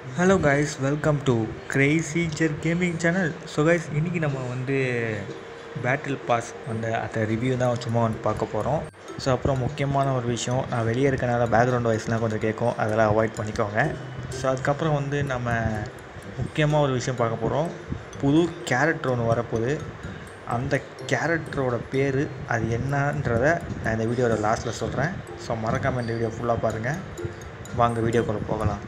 hello guys welcome to crazy ஜெர் gaming channel so guys இன்றைக்கி நம்ம வந்து பேட்டில் பாஸ் அந்த அந்த ரிவ்யூ தான் சும்மா வந்து பார்க்க போகிறோம் ஸோ அப்புறம் முக்கியமான ஒரு விஷயம் நான் வெளியே இருக்கனால பேக்ரவுண்ட் வாய்ஸ்லாம் கொஞ்சம் கேட்கும் அதெல்லாம் அவாய்ட் பண்ணிக்கோங்க ஸோ அதுக்கப்புறம் வந்து நம்ம முக்கியமாக ஒரு விஷயம் பார்க்க போகிறோம் புது கேரக்டர் ஒன்று வரப்போகுது அந்த கேரக்டரோட பேர் அது என்னன்றதை நான் இந்த வீடியோட லாஸ்ட்டில் சொல்கிறேன் ஸோ மறக்காமல் இந்த வீடியோ ஃபுல்லாக பாருங்கள் வாங்க வீடியோக்குள்ளே போகலாம்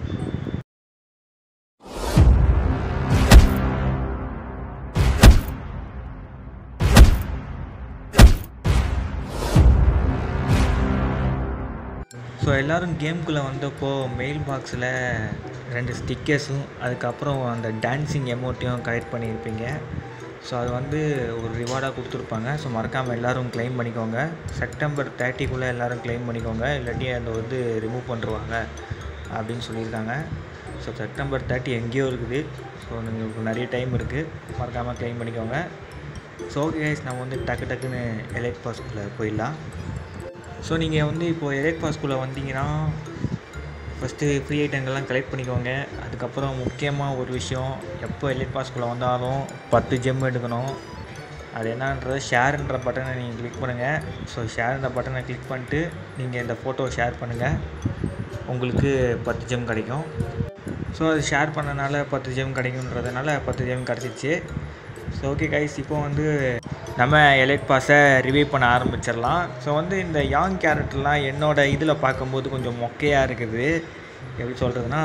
ஸோ எல்லோரும் கேம்குள்ளே வந்தப்போ மெயில் பாக்ஸில் ரெண்டு ஸ்டிக்கர்ஸும் அதுக்கப்புறம் அந்த டான்ஸிங் எமௌண்ட்டையும் கலெக்ட் பண்ணியிருப்பீங்க ஸோ அது வந்து ஒரு ரிவார்டாக கொடுத்துருப்பாங்க ஸோ மறக்காமல் எல்லோரும் க்ளைம் பண்ணிக்கோங்க செப்டம்பர் தேர்ட்டிக்குள்ளே எல்லோரும் க்ளைம் பண்ணிக்கோங்க இல்லாட்டி அதை வந்து ரிமூவ் பண்ணிருவாங்க அப்படின்னு சொல்லியிருக்காங்க ஸோ செப்டம்பர் தேர்ட்டி எங்கேயோ இருக்குது ஸோ உங்களுக்கு நிறைய டைம் இருக்குது மறக்காமல் க்ளைம் பண்ணிக்கோங்க ஸோ ஓகே கைஸ் நம்ம வந்து டக்கு டக்குன்னு எலைட் பாஸ்குள்ளே போயிடலாம் ஸோ நீங்கள் வந்து இப்போது எலைட் பாஸ்குள்ளே வந்தீங்கன்னா ஃபஸ்ட்டு ஃப்ரீ ஐட்டங்கள்லாம் கலெக்ட் பண்ணிக்கோங்க அதுக்கப்புறம் முக்கியமாக ஒரு விஷயம் எப்போ எலைட் பாஸ்குள்ளே வந்தாலும் பத்து ஜெம் எடுக்கணும் அது என்னன்றது ஷேருன்ற பட்டனை நீங்கள் கிளிக் பண்ணுங்கள் ஸோ ஷேருன்ற பட்டனை கிளிக் பண்ணிட்டு நீங்கள் இந்த ஃபோட்டோ ஷேர் பண்ணுங்கள் உங்களுக்கு பத்து ஜெம் கிடைக்கும் ஸோ அது ஷேர் பண்ணனால பத்து ஜெம் கிடைக்குன்றதுனால பத்து ஜெம் கிடச்சிச்சு ஸோ ஓகே கைஸ் இப்போ வந்து நம்ம எலைட் பாஸை ரிவ்யூ பண்ண ஆரம்பிச்சிடலாம் ஸோ வந்து இந்த யாங் கேரக்டர்லாம் என்னோட இதில் பார்க்கும்போது கொஞ்சம் மொக்கையாக இருக்குது எப்படி சொல்கிறதுனா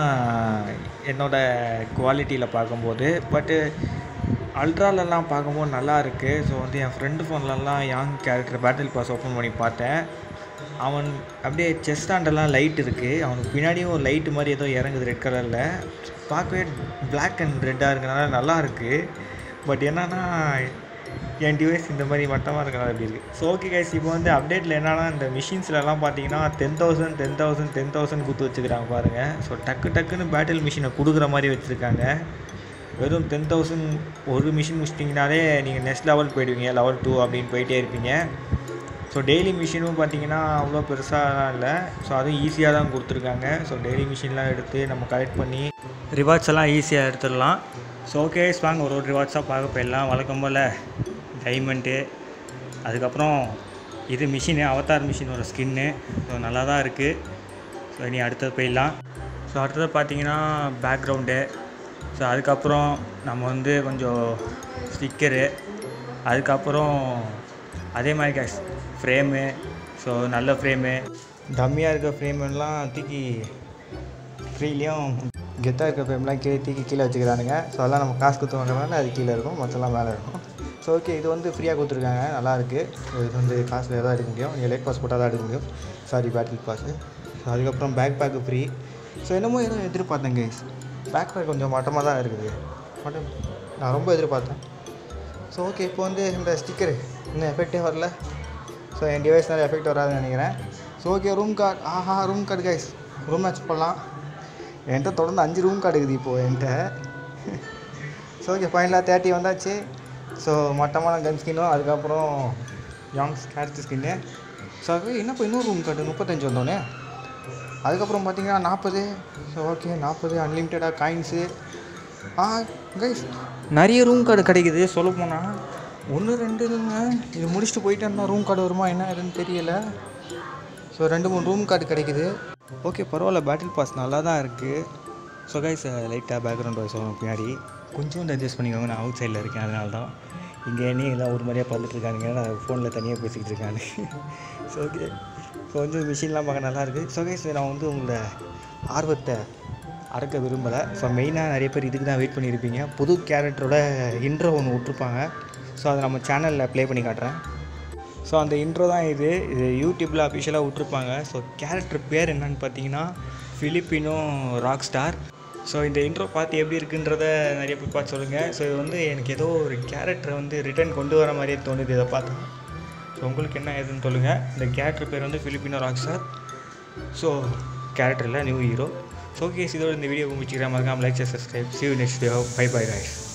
என்னோடய குவாலிட்டியில் பார்க்கும்போது பட்டு அல்ட்ராலெல்லாம் பார்க்கும்போது நல்லா இருக்குது ஸோ வந்து என் ஃப்ரெண்டு ஃபோன்லலாம் Yang character battle pass open பண்ணி பார்த்தேன் அவன் அப்படியே செஸ்ட் ஆண்டெல்லாம் லைட் இருக்குது அவனுக்கு பின்னாடியும் ஒரு லைட்டு மாதிரி ஏதோ இறங்குது ரெட் கலரில் பார்க்கவே பிளாக் அண்ட் ரெட்டாக இருக்கிறனால நல்லா இருக்குது பட் என்னன்னா என் டிவைஸ் இந்த மாதிரி மட்டமாக இருக்கனால அப்படி இருக்குது ஸோ ஓகே கைஸ் இப்போ வந்து அப்டேட்டில் என்னன்னா இந்த மிஷின்ஸ்லலாம் பார்த்தீங்கன்னா ten thousand ten thousand ten thousand கொடுத்து வச்சுக்கிறாங்க பாருங்கள் ஸோ டக்கு டக்குன்னு பேட்டில் மிஷினை கொடுக்குற மாதிரி வச்சுருக்காங்க வெறும் டென் தௌசண்ட் ஒரு மிஷின் முடிச்சிட்டிங்கனாலே நீங்கள் நெக்ஸ்ட் லெவல் போயிடுவீங்க லெவல் டூ அப்படின்னு போயிட்டே இருப்பீங்க ஸோ டெய்லி மிஷினும் பார்த்தீங்கன்னா அவ்வளோ பெருசாலாம் இல்லை ஸோ அதுவும் ஈஸியாக தான் கொடுத்துருக்காங்க ஸோ டெய்லி மிஷின்லாம் எடுத்து நம்ம கலெக்ட் பண்ணி ரிவார்ட்ஸ் எல்லாம் ஈஸியாக எடுத்துடலாம் ஸோ ஓகே வாங்க ஒரு ஒரு ரிவார்ட்ஸாக பார்க்க போயிடலாம் வழக்கம் போல் டைமண்ட்டு அதுக்கப்புறம் இது மிஷினு அவதார் மிஷினோட ஸ்கின்னு ஸோ நல்லா தான் இருக்குது ஸோ இனி அடுத்தது போயிடலாம் ஸோ அடுத்தது பார்த்தீங்கன்னா பேக்ரவுண்டு ஸோ அதுக்கப்புறம் நம்ம வந்து கொஞ்சம் ஸ்டிக்கரு அதுக்கப்புறம் அதே மாதிரி கேஷ் ஃப்ரேமு ஸோ நல்ல ஃப்ரேமு டம்மியாக இருக்க ஃப்ரேமெல்லாம் தூக்கி ஃப்ரீலேயும் கெத்தாக இருக்க ஃப்ரேம்லாம் கீழே தூக்கி கீழே வச்சுக்கிறானுங்க ஸோ அதெல்லாம் நம்ம காசு கொடுத்து வாங்குறதுனால அது கீழே இருக்கும் மற்றெல்லாம் மேலே இருக்கும் ஸோ ஓகே இது வந்து ஃப்ரீயாக கொடுத்துருக்காங்க நல்லாயிருக்கு இது வந்து காசில் தான் எடுக்க முடியும் நீங்கள் லைட் பாஸ் போட்டால் தான் எடுக்க முடியும் சாரி பேட்டில் பாஸு ஸோ அதுக்கப்புறம் பேக் பேக்கு ஃப்ரீ ஸோ என்னமோ ஏதோ எதிர்பார்த்தேன் கைஸ் பேக் பேக் கொஞ்சம் மட்டமாக தான் இருக்குது மட்டம் நான் ரொம்ப எதிர்பார்த்தேன் ஸோ ஓகே இப்போ வந்து இந்த ஸ்டிக்கரு இன்னும் எஃபெக்டே வரல ஸோ என் டிவைஸ்னால எஃபெக்ட் வராதுன்னு நினைக்கிறேன் ஸோ ஓகே ரூம் கார்டு ஆஹா room card guys room match பண்ணலாம் என்கிட்ட தொடர்ந்து அஞ்சு ரூம் கார்டு இருக்குது இப்போது என்கிட்ட ஸோ ஓகே ஃபைனலாக தேர்ட்டி வந்தாச்சு ஸோ மட்டமான கன் ஸ்கின்னும் அதுக்கப்புறம் யாங்ஸ் கேரக்டர் ஸ்கின்னு ஸோ அதுவே என்ன இப்போ இன்னொரு ரூம் கார்டு முப்பத்தஞ்சு வந்தோடனே அதுக்கப்புறம் பார்த்தீங்கன்னா நாற்பது ஸோ ஓகே நாற்பது அன்லிமிட்டடாக காயின்ஸு ஆ கைஸ் நிறைய ரூம் கார்டு கிடைக்குது சொல்ல போனால் ஒன்று ரெண்டு இல்லைங்க இது முடிச்சுட்டு போயிட்டு இருந்தால் ரூம் கார்டு வருமா என்ன ஏதுன்னு தெரியல ஸோ ரெண்டு மூணு ரூம் கார்டு கிடைக்குது ஓகே பரவாயில்ல பேட்டில் பாஸ் நல்லா தான் இருக்குது ஸோ கைஸ் லைட்டாக பேக்ரவுண்ட் வாய்ஸ் வரும் பின்னாடி கொஞ்சம் அட்ஜஸ்ட் பண்ணிக்கோங்க நான் அவுட் சைடில் இருக்கேன் அதனால தான் இங்கே நீ எல்லாம் ஒரு மாதிரியாக பார்த்துட்டு இருக்கானுங்க நான் ஃபோனில் தனியாக பேசிக்கிட்டு இருக்காங்க ஸோ ஓகே ஸோ வந்து மிஷின்லாம் பார்க்க நல்லாயிருக்கு ஸோ கைஸ் நான் வந்து உங்களோட ஆர்வத்தை அடக்க விரும்பலை ஸோ மெயினாக நிறைய பேர் இதுக்கு தான் வெயிட் பண்ணியிருப்பீங்க புது கேரக்டரோட இன்ட்ரோ ஒன்று விட்ருப்பாங்க ஸோ அதை நம்ம சேனலில் ப்ளே பண்ணி காட்டுறேன் ஸோ அந்த இன்ட்ரோ தான் இது இது யூடியூப்பில் அஃபிஷியலாக விட்ருப்பாங்க ஸோ கேரக்டர் பேர் என்னன்னு பார்த்தீங்கன்னா ஃபிலிப்பினோ ராக் ஸ்டார் ஸோ இந்த இன்ட்ரோ பார்த்து எப்படி இருக்குன்றத நிறைய பேர் பார்த்து சொல்லுங்கள் ஸோ இது வந்து எனக்கு ஏதோ ஒரு கேரக்டரை வந்து ரிட்டர்ன் கொண்டு வர மாதிரியே தோணுது இதை பார்த்தா ஸோ உங்களுக்கு என்ன ஏதுன்னு சொல்லுங்கள் இந்த கேரக்டர் பேர் வந்து ஃபிலிப்பினோ ராக் ஸ்டார் ஸோ கேரக்டரில் நியூ ஹீரோ ஸோ கேஸ் இதோட இந்த வீடியோ முடிச்சுக்கிறேன் மறக்காம like subscribe see you next video bye bye guys